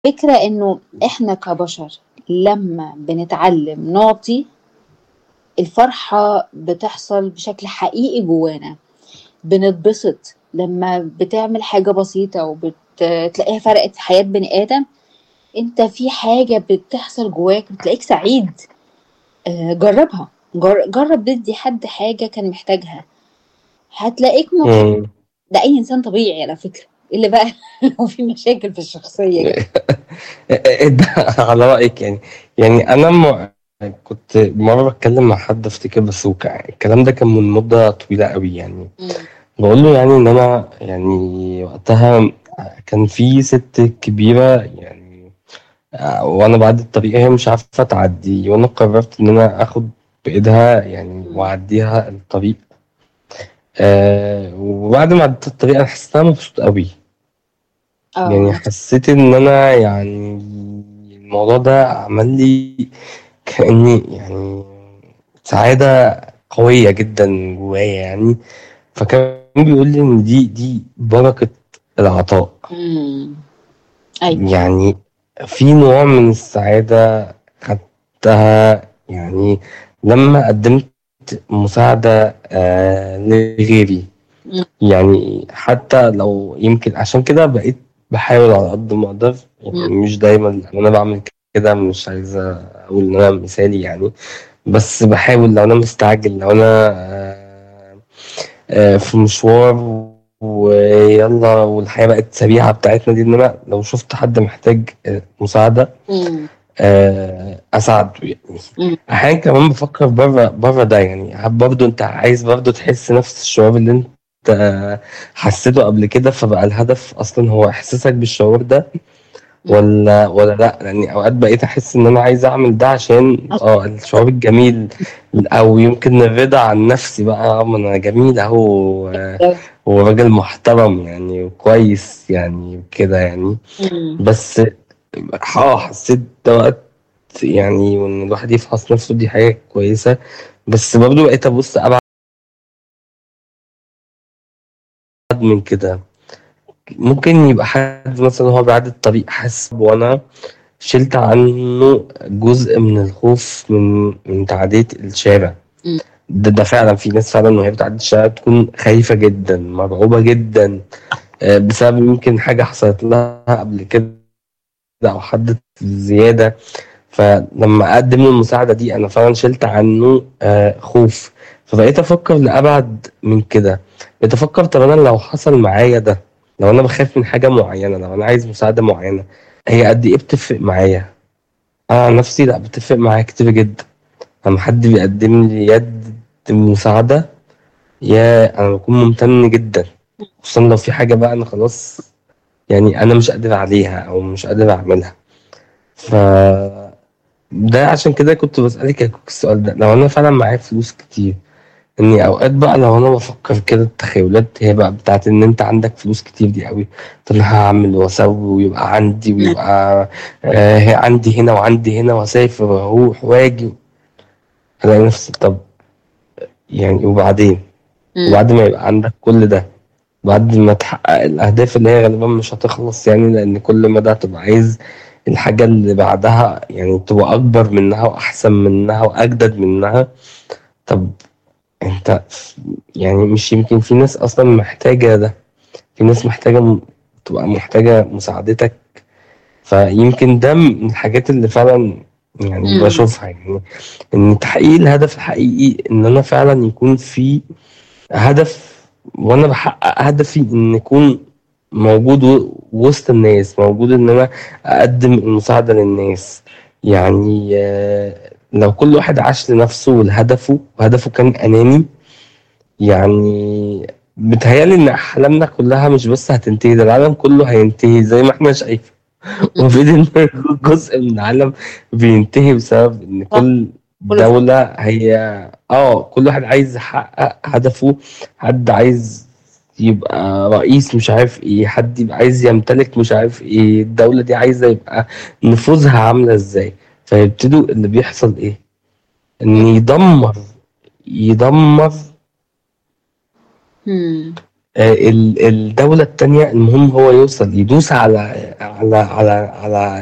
فكرة إنه إحنا كبشر لمّا بنتعلم نعطي، الفرحة بتحصل بشكل حقيقي جوانا، بنتبسط لمّا بتعمل حاجة بسيطة وبت تلاقيها فرقت في حياة بني آدم، أنت في حاجة بتحصل جواك بتلاقيك سعيد آآ جرّبها، جر جرّب تدّي حد حاجة كان محتاجها، هتلاقيك مبسوط، إمم. ده أي إنسان طبيعي على فكرة، إلا بقى لو في مشاكل في الشخصية كده. آآ ده على رأيِك يعني، يعني أنا م كنت مرّة باتكلم مع حد أفتكر بس وك الكلام ده كان من مدة طويلة أوي يعني، إمم. باقول له يعني إن أنا يعني وقتها كان في سِت كبيرة يعني آآ وأنا باعدّي الطريق هي مش عارفة تعدّي، وأنا قررت إن أنا آخُد بإيدها يعني إمم. وأعدّيها الطريق. آآ وبعد ما عدّيت الطريق أنا حسّيت إن أنا مبسوط أوي. يعني آه. حسّيت إن أنا يعني الموضوع ده عمل لي كإني يعني سعادة قوية جدًا جوايا يعني، فكان بيقول لي إن دي دي بركة العطاء. إمم. أيوه. يعني في نوع من السعادة خدتها يعني لمّا قدّمت مساعدة آآ لغيري، إمم. يعني حتى لو يمكن عشان كده بقيت باحاول على قد ما أقدر، يعني إمم. مش دايمًا لإن أنا باعمل كده مش عايز أقول إن أنا مثالي يعني، بس باحاول لو أنا مستعجل، لو أنا آآ آآ في مشوار ويالّا والحياة بقت سريعة بتاعتنا دي، إن أنا لو شُفت حد محتاج آآ مساعدة إمم. آآ أساعده يعني. إمم. أحيانًا كمان بافكّر برّه برّه ده يعني ه برضه أنت عايز برضه تحس نفس الشعور اللي أنت حسّيته قبل كده، فبقى الهدف أصلًا هو إحساسك بالشعور ده إمم. والّا والّا لأ؟ لإني أوقات بقيت أحس إن أنا عايز أعمل ده عشان آه الشعور الجميل أو يمكن الرضا عن نفسي بقى، آه ما أنا جميل أهو و وراجل محترم يعني وكويس يعني وكده يعني، إمم. بس آه حسّيت ده وقت يعني وإن الواحد يفحص نفسه دي حاجة كويسة، بس برضه بقيت أبُص أبعد من كده. ممكن يبقى حد مثلًا وهو بيعدّي الطريق حاسس وأنا شِلت عنّه جزء من الخوف من من تعدية الشارع. إمم. ده ده فعلًا في ناس فعلًا وهي بتعدّي الشارع بتكون خايفة جدًا، مرعوبة جدًا آآ بسبب يمكن حاجة حصلت لها قبل كده أو حدث زيادة، فلمّا أقدّم له المساعدة دي أنا فعلًا شِلت عنّه آآ خوف، فبقيت أفكّر لأبعد من كده، بقيت أفكّر طَب أنا لو حصل معايا ده، لو أنا باخاف من حاجة معيّنة، لو أنا عايز مساعدة معيّنة، هي قد إيه بتفرق معايا؟ أنا عن نفسي لأ بتفرق معايا كتير جدًا، لمّا حد بيقدّم لي يد المساعدة، ياه! أنا باكون ممتن جدًا، خصوصًا لو في حاجة بقى أنا خلاص يعني أنا مش قادر عليها أو مش قادر أعملها. ف ده عشان كده كنت باسألِك يا كوكي السؤال ده، لو أنا فعلًا معايا فلوس كتير، إني أوقات بقى لو أنا بافكّر كده التخيلات هي بقى بتاعة إن أنت عندك فلوس كتير دي أوي، طَب أنا هاعمل وأسوي ويبقى عندي إمم. ويبقى آآ عندي هنا وعندي هنا وأسافر وأروح وآجي، ألاقي نفسي طَب يعني وبعدين؟ إمم. وبعد ما يبقى عندك كل ده، بعد ما تحقق الأهداف اللي هي غالبًا مش هتخلص يعني لإن كل مدى هتبقى عايز الحاجة اللي بعدها يعني تبقى أكبر منها وأحسن منها وأجدد منها، طَب أنت ف يعني مش يمكن في ناس أصلًا محتاجة ده، في ناس محتاجة م تبقى محتاجة مساعدتك، فيمكن ده من الحاجات اللي فعلًا يعني إمم. باشوفها يعني، إن تحقيق الهدف الحقيقي إن أنا فعلًا يكون في هدف وأنا باحقق هدفي إن أكون موجود و وسط الناس، موجود إن أنا أقدّم المساعدة للناس، يعني لو كل واحد عاش لنفسه ولهدفه وهدفه كان أناني، يعني بيتهيأ لي إن أحلامنا كلّها مش بس هتنتهي، ده العالم كلّه هينتهي زي ما إحنا شايفين، إمم. وفي إن جزء من العالم بينتهي بسبب إن صح. كل كل دولة هي آه كل واحد عايز يحقق هدفه، حد عايز يبقى رئيس مش عارف إيه، حد يبقى عايز يمتلك مش عارف إيه، الدولة دي عايزة يبقى نفوذها عاملة إزاي، فيبتدوا اللي بيحصل إيه، إن إمم. يدمّر يدمّر إمم. آه، ال- الدولة التانية المهم هو يوصل يدوس على على على على